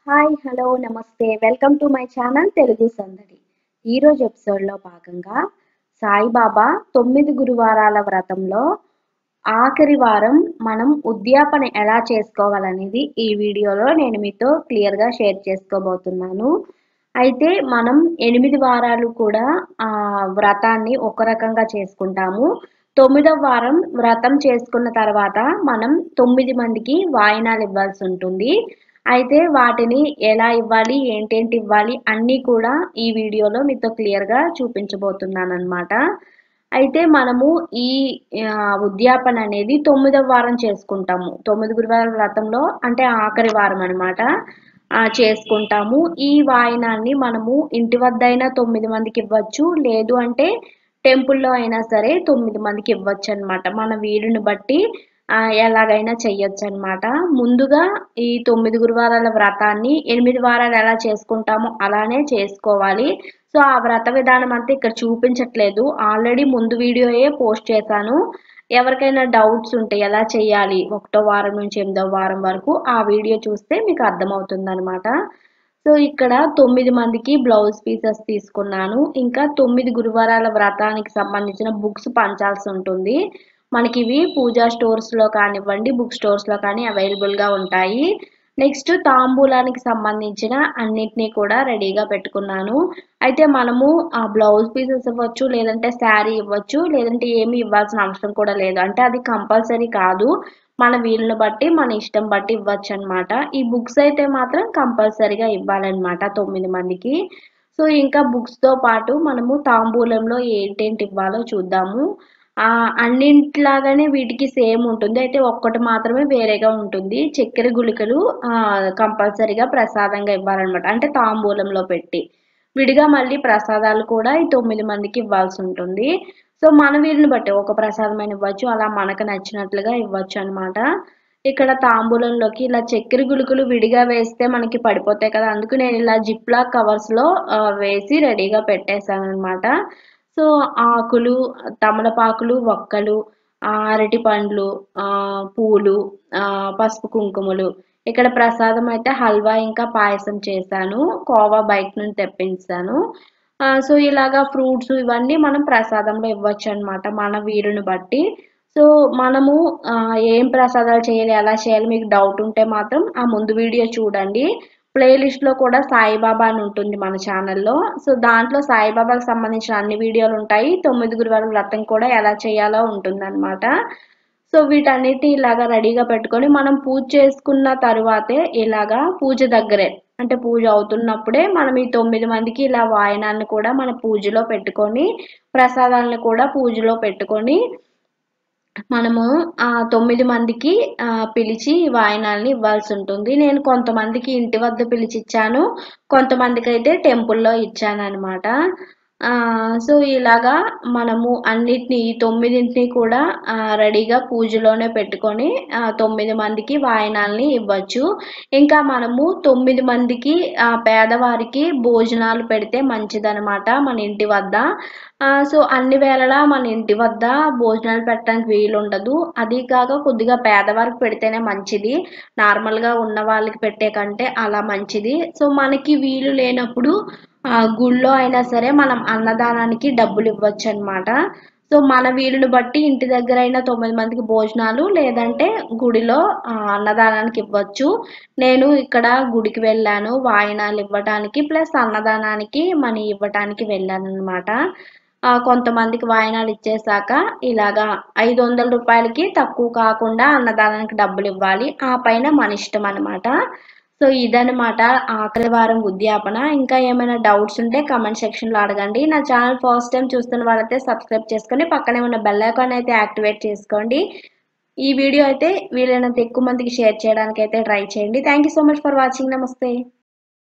hi hello నమస్తే welcome to my channel Telugu Sandadi ఈరోజు ఎపిసోడ్లో భాగంగా సాయిబాబా తొమ్మిది గురువారాల వ్రతంలో ఆఖరి వారం మనం ఉద్యాపన ఎలా చేసుకోవాలనేది ఈ వీడియోలో నేను మీతో క్లియర్గా షేర్ చేసుకోబోతున్నాను అయితే మనం ఎనిమిది వారాలు కూడా ఆ వ్రతాన్ని ఒక రకంగా చేసుకుంటాము తొమ్మిదవ వారం వ్రతం చేసుకున్న తర్వాత మనం తొమ్మిది మందికి వాయినాలు ఇవ్వాల్సి ఉంటుంది అయితే వాటిని ఎలా ఇవ్వాలి ఏంటేంటి ఇవ్వాలి అన్నీ కూడా ఈ వీడియోలో మీతో క్లియర్గా చూపించబోతున్నాను అనమాట అయితే మనము ఈ ఆ, ఉద్యాపన అనేది తొమ్మిదవ వారం చేసుకుంటాము తొమ్మిది గురువారం వ్రతంలో అంటే ఆఖరి వారం అనమాట చేసుకుంటాము ఈ వాయినాన్ని మనము ఇంటి వద్ద అయినా తొమ్మిది మందికి ఇవ్వచ్చు లేదు అంటే టెంపుల్లో అయినా సరే తొమ్మిది మందికి ఇవ్వచ్చు అనమాట మన వీలుని బట్టి ఆ, ఎలాగైనా చెయ్యొచ్చు అనమాట ముందుగా ఈ తొమ్మిది గురువారాల వ్రతాన్ని ఎనిమిది వారాలు ఎలా చేసుకుంటామో అలానే చేసుకోవాలి సో ఆ వ్రత విధానం అంతా ఇక్కడ చూపించట్లేదు ఆల్రెడీ ముందు వీడియోయే పోస్ట్ చేశాను ఎవరికైనా డౌట్స్ ఉంటే ఎలా చేయాలి ఒకటో వారం నుంచి ఎనిమిదో వారం వరకు ఆ వీడియో చూస్తే మీకు అర్థమవుతుంది అనమాట సో ఇక్కడ తొమ్మిది మందికి బ్లౌజ్ పీసెస్ తీసుకున్నాను ఇంకా తొమ్మిది గురువారాల వ్రతానికి సంబంధించిన బుక్స్ పంచాల్సి ఉంటుంది మనకి ఇవి పూజా స్టోర్స్లో కానివ్వండి బుక్ స్టోర్స్లో కానీ అవైలబుల్గా ఉంటాయి నెక్స్ట్ తాంబూలానికి సంబంధించిన అన్నిటినీ కూడా రెడీగా పెట్టుకున్నాను అయితే మనము ఆ బ్లౌజ్ పీసెస్ ఇవ్వచ్చు లేదంటే శారీ ఇవ్వచ్చు లేదంటే ఏమి ఇవ్వాల్సిన అవసరం కూడా లేదు అంటే అది కంపల్సరీ కాదు మన వీలుని బట్టి మన ఇష్టం బట్టి ఇవ్వచ్చు అనమాట ఈ బుక్స్ అయితే మాత్రం కంపల్సరీగా ఇవ్వాలన్నమాట తొమ్మిది మందికి సో ఇంకా బుక్స్తో పాటు మనము తాంబూలంలో ఏంటేంటి ఇవ్వాలో చూద్దాము ఆ అన్నింటిలాగానే వీటికి సేమ్ ఉంటుంది అయితే ఒక్కటి మాత్రమే వేరేగా ఉంటుంది చక్కెర గుళికలు కంపల్సరీగా ప్రసాదంగా ఇవ్వాలన్నమాట అంటే తాంబూలంలో పెట్టి విడిగా మళ్ళీ ప్రసాదాలు కూడా ఈ తొమ్మిది మందికి ఇవ్వాల్సి ఉంటుంది సో మన వీరిని బట్టి ఒక ప్రసాదమైన ఇవ్వచ్చు అలా మనకు నచ్చినట్లుగా ఇవ్వచ్చు అనమాట ఇక్కడ తాంబూలంలోకి ఇలా చక్కెర గుళికలు విడిగా వేస్తే మనకి పడిపోతాయి కదా అందుకు నేను ఇలా జిప్లా కవర్స్లో వేసి రెడీగా పెట్టేశాను అనమాట సో ఆకులు తమలపాకులు వక్కలు ఆ, అరటి పండ్లు ఆ, పూలు ఆ, పసుపు కుంకుమలు ఇక్కడ ప్రసాదం అయితే హల్వా ఇంకా పాయసం చేశాను కోవా బయట నుండి తెప్పించాను ఆ, సో ఇలాగా ఫ్రూట్స్ ఇవన్నీ మనం ప్రసాదంలో ఇవ్వచ్చు అనమాట మన వీరుని బట్టి సో మనము ఆ, ఏం ప్రసాదాలు చేయాలి ఎలా చేయాలి మీకు డౌట్ ఉంటే మాత్రం ఆ ముందు వీడియో చూడండి ప్లేలిస్ట్ లో కూడా సాయిబాబా అని ఉంటుంది మన ఛానల్లో సో దాంట్లో సాయిబాబాకి సంబంధించిన అన్ని వీడియోలు ఉంటాయి తొమ్మిది గురువారం వ్రతం కూడా ఎలా చేయాలో ఉంటుందన్నమాట సో వీటన్నిటి ఇలాగా రెడీగా పెట్టుకొని మనం పూజ చేసుకున్న తరువాతే ఇలాగా పూజ దగ్గరే అంటే పూజ అవుతున్నప్పుడే మనం ఈ తొమ్మిది మందికి ఇలా వాయనాన్ని కూడా మన పూజలో పెట్టుకొని ప్రసాదాలను కూడా పూజలో పెట్టుకొని మనము ఆ తొమ్మిది మందికి ఆ, పిలిచి ఈ వాయినాల్ని ఇవ్వాల్సి ఉంటుంది నేను కొంతమందికి ఇంటి వద్ద పిలిచి ఇచ్చాను కొంతమందికి అయితే టెంపుల్లో ఇచ్చాను అనమాట సో ఇలాగా మనము అన్నిటిని ఈ తొమ్మిదింటిని కూడా ఆ, రెడీగా పూజలోనే పెట్టుకొని ఆ, తొమ్మిది మందికి వాయినాల్ని ఇవ్వచ్చు ఇంకా మనము తొమ్మిది మందికి ఆ, పేదవారికి భోజనాలు పెడితే మంచిదనమాట మన ఇంటి వద్ద ఆ, సో అన్ని వేళలా మన ఇంటి వద్ద భోజనాలు పెట్టడానికి వీలు ఉండదు అది కాక కొద్దిగా పేదవారికి పెడితేనే మంచిది నార్మల్గా ఉన్న వాళ్ళకి పెట్టే కంటే అలా మంచిది సో మనకి వీలు లేనప్పుడు ఆ, గుళ్ళో అయినా సరే మనం అన్నదానానికి డబ్బులు ఇవ్వచ్చు అనమాట సో మన వీలుని బట్టి ఇంటి దగ్గర అయినా తొమ్మిది మందికి భోజనాలు లేదంటే గుడిలో ఆ, అన్నదానానికి ఇవ్వచ్చు నేను ఇక్కడ గుడికి వెళ్ళాను వాయినాలు ఇవ్వడానికి ప్లస్ అన్నదానానికి మనీ ఇవ్వటానికి వెళ్ళాను అనమాట కొంతమందికి వాయినాలు ఇచ్చేసాక ఇలాగా ఐదు వందల రూపాయలకి తక్కువ కాకుండా అన్నదానానికి డబ్బులు ఇవ్వాలి ఆ పైన మన ఇష్టం అనమాట సో ఇదనమాట ఆఖరి వారం ఉద్యాపన ఇంకా ఏమైనా డౌట్స్ ఉంటే కమెంట్ సెక్షన్లో అడగండి నా ఛానల్ ఫస్ట్ టైం చూస్తున్న వాళ్ళైతే సబ్స్క్రైబ్ చేసుకొని పక్కనే ఉన్న బెల్ ఐకాన్ అయితే యాక్టివేట్ చేసుకోండి ఈ వీడియో అయితే వీలైనంత ఎక్కువ మందికి షేర్ చేయడానికి అయితే ట్రై చేయండి thank you so much for watching నమస్తే